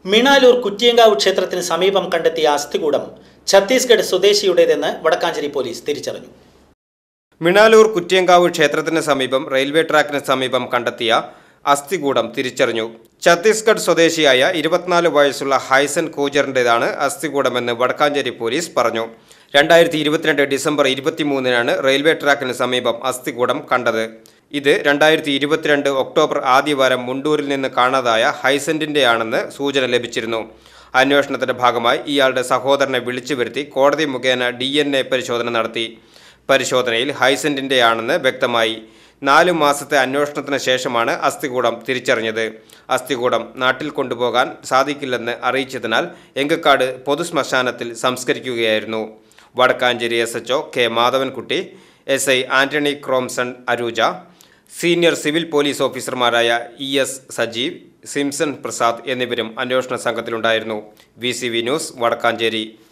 മിണാലൂർ കുറ്റിയങ്കാവ് ക്ഷേത്രത്തിന് സമീപം കണ്ടെത്തിയ അസ്ഥികൂടം ഛത്തീസ്ഗഡ് സ്വദേശിയുടേതെന്ന് വടക്കാഞ്ചേരി പോലീസ് തിരിച്ചറിഞ്ഞു മിണാലൂർ കുറ്റിയങ്കാവ് ക്ഷേത്രത്തിന് സമീപം റെയിൽവേ ട്രാക്കിന് സമീപം കണ്ടെത്തിയ അസ്ഥികൂടം തിരിച്ചറിഞ്ഞു ഛത്തീസ്ഗഡ് സ്വദേശിയായ ഇരുപത്തിനാല് വയസ്സുള്ള ഹൈസൻ കൂജറിൻ്റെതാണ് അസ്ഥികൂടമെന്ന് വടക്കാഞ്ചേരി പോലീസ് പറഞ്ഞു രണ്ടായിരത്തി ഇരുപത്തിരണ്ട് ഡിസംബർ ഇരുപത്തിമൂന്നിനാണ് റെയിൽവേ ട്രാക്കിന് സമീപം അസ്ഥികൂടം കണ്ടത് ഇത് രണ്ടായിരത്തി ഇരുപത്തിരണ്ട് ഒക്ടോബർ ആദ്യവാരം മുണ്ടൂരിൽ നിന്ന് കാണാതായ ഹൈസെന്റിൻ്റെയാണെന്ന് സൂചന ലഭിച്ചിരുന്നു അന്വേഷണത്തിന്റെ ഭാഗമായി ഇയാളുടെ സഹോദരനെ വിളിച്ചു വരുത്തി കോടതി മുഖേന ഡി പരിശോധന നടത്തി പരിശോധനയിൽ ഹൈസെന്റിൻ്റെയാണെന്ന് വ്യക്തമായി നാലു മാസത്തെ അന്വേഷണത്തിന് ശേഷമാണ് അസ്ഥികൂടം തിരിച്ചറിഞ്ഞത് അസ്ഥികൂടം നാട്ടിൽ കൊണ്ടുപോകാൻ സാധിക്കില്ലെന്ന് അറിയിച്ചതിനാൽ എങ്കക്കാട് പൊതുശ്മശാനത്തിൽ സംസ്കരിക്കുകയായിരുന്നു Vadakkanchery S H K Madhavankutty S I Antony Cromson Aruja senior civil police ഓഫീസർമാരായ ഇ എസ് സജീവ് സിംസൺ പ്രസാദ് എന്നിവരും അന്വേഷണ സംഘത്തിലുണ്ടായിരുന്നു V C V news Vadakkanchery